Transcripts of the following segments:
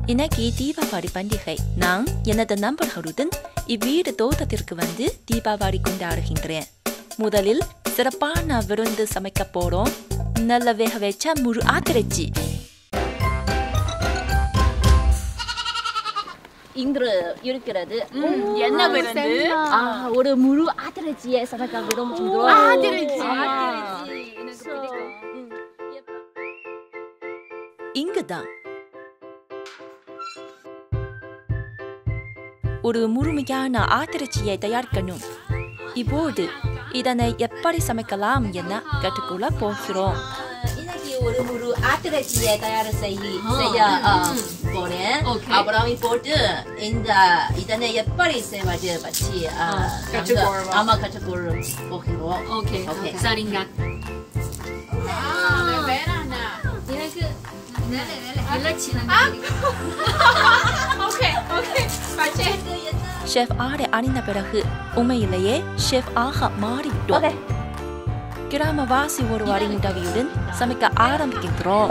இன்னைக்கு தீபாவளி பண்டிகை நான் எனது நண்பர்களுடன் இவ்வீடு தோட்டத்திற்கு வந்து தீபாவளி கொண்டாடுகின்றேன் முதலில் சிறப்பான விருந்து சமைக்க போறோம் நல்ல வேக வச்ச முழு ஆத்திரச்சி இன்று இருக்கிறது என்ன விருந்து ஆ, ஒரு முழு ஆத்திரச்சியை சமைக்க விரும்புகிறோம் ஆத்திரச்சி. இங்குதான் ஒரு முழுமையான ஆத்திரச்சியை தயாரிக்கணும் இப்போது இதனை எப்படி சமைக்கலாம் என கற்றுக்கொள்ள போகிறோம் இன்னைக்கு ஒரு முழு ஆத்திரச்சியை தயார் செய்ய செய்ய ஆ, போறேன் Okay. அப்புறம் போட்டு இந்த இதனை எப்படி செய்வது பற்றி ஆ, நாங்க- கற்றுக்கொள்வோம். ஆமா கற்றுக்கொள்ள போகிறோம் ஓகே Okay. சரிங்க எனக்கு ஓகே ஓகே பச்சை ஷெஃப் ஆடை அணிந்த பிறகு உண்மையிலேயே ஷெஃப் ஆக மாறிவிட்டோம் கிராமவாசி ஒருவரின் உதவியுடன் சமைக்க ஆரம்பிக்கின்றோம்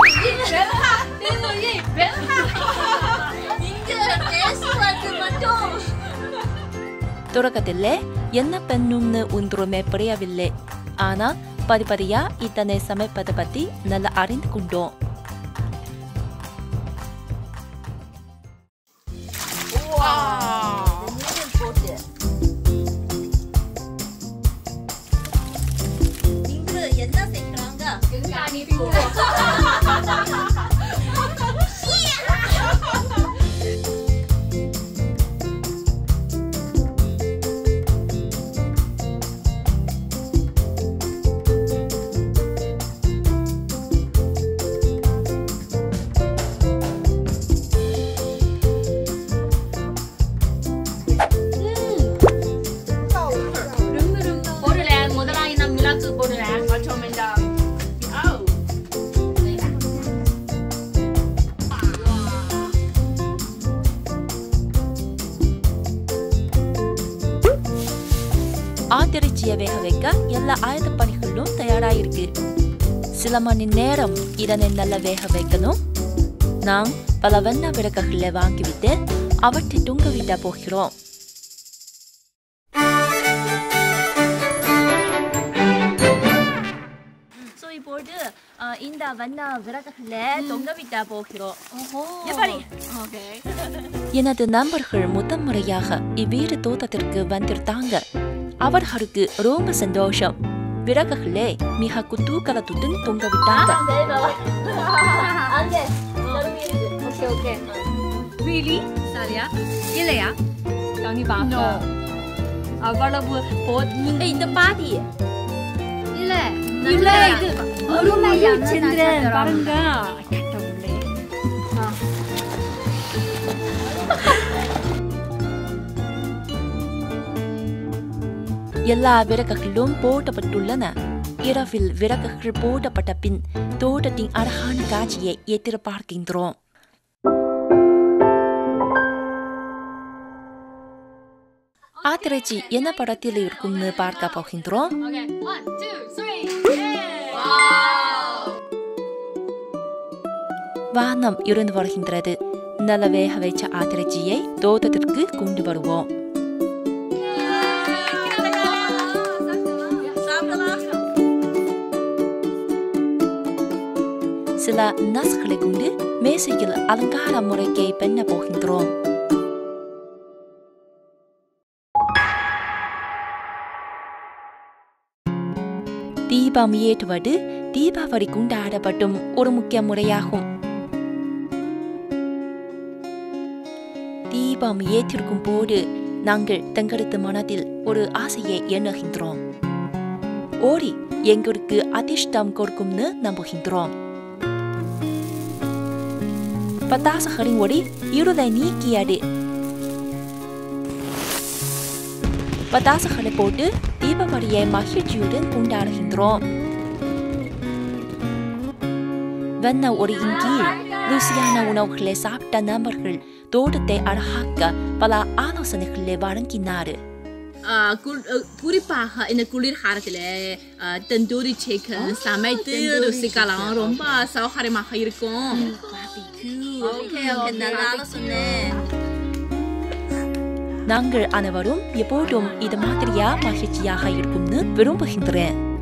தொடக்கத்தில் என்ன பெண்ணும்னு ஒன்றுமே புரியவில்லை ஆனால் படிப்படியா இதனை சமைப்பதை பற்றி நல்லா அறிந்து கொண்டோம் இங்கு என்ன செய்கிறாங்க போடுறேன் முதலாளி நான் மிளகு போடுறேன் கொஞ்சம் வேண்டாம் ஆத்திரச்சியை வேக வைக்க எல்லா ஆயுத பணிகளும் தயாராயிருக்கு சில மணி நேரம் இதனை நல்லா வேக வைக்கணும் நாம் பல வண்ண விளக்குகளை வாங்கிவிட்டு அவற்றை தூங்க விட போகிறோம் ஸோ இப்போது அஹ், இந்த வண்ண விளக்குகளை தொங்க விட போகிறோம் எப்படி ஓகே எனது நண்பர்கள் முதன் முறையாக இவ்வீடு தோட்டத்திற்கு வந்திருந்தாங்க அவர்களுக்கு ரொம்ப சந்தோஷம் விறகுகளே மிக குத்தூகலத்துடன் தொங்க விட்டாங்க ஓகே ஓகே really சரியா இல்லையா கங்கி பாக்க அவ்வளவு போ நீங்க இந்த பாதி இல்ல இல்ல இது ஒரு முழு சந்திரன் பாருங்க கடவுளே எல்லா விறகுகளும் போடப்பட்டுள்ளன இரவில் விறகுகள் போடப்பட்ட பின் தோட்டத்தின் அழகான காட்சியை எதிர்பார்க்கின்றோம் ஆத்திரைச்சி என்ன படத்தில் இருக்கும்னு பார்க்க போகின்றோம் ஓகே 1 2 3 வானம் இருந்து வருகின்றது நல்ல வேக வைச்ச ஆத்திரைச்சியை தோட்டத்திற்கு கொண்டு வருவோம் சில நஸ்களை கொண்டு மேசையில் அலங்கார முறைக்கை பெண்ண போகின்றோம் தீபம் ஏற்றுவது தீபாவளி கொண்டாடப்படும் ஒரு முக்கிய முறையாகும் தீபம் ஏற்றிருக்கும் போது நாங்கள் தங்களது மனதில் ஒரு ஆசையை எண்ணுகின்றோம் ஓடி எங்களுக்கு அதிர்ஷ்டம் கொடுக்கும்னு நம்புகின்றோம் பட்டாசுகளின் ஒளி இருளை நீக்கியது பட்டாசுகளை போட்டு தீபாவளியை மகிழ்ச்சியுடன் கொண்டாடுகின்றோம் வண்ண ஒளியின் கீழ் ருசியான உணவுகளை சாப்பிட்ட நபர்கள் தோட்டத்தை அழகாக்க பல ஆலோசனைகளை வழங்கினார் ஆஹ் கு- அஹ் குறிப்பாக இந்த குளிர் காலத்துல ஆஹ் தந்தூரி சிக்கன் சமைத்து ருசிக்கலாம் ரொம்ப சௌகரியமாக இருக்கும் Barbecue. ஓகே ஓகே நல்லா சொன்னே நாங்கள் அனைவரும் எப்போதும் இது மாதிரியா மகிழ்ச்சியாக இருக்கும்னு விரும்புகின்றேன்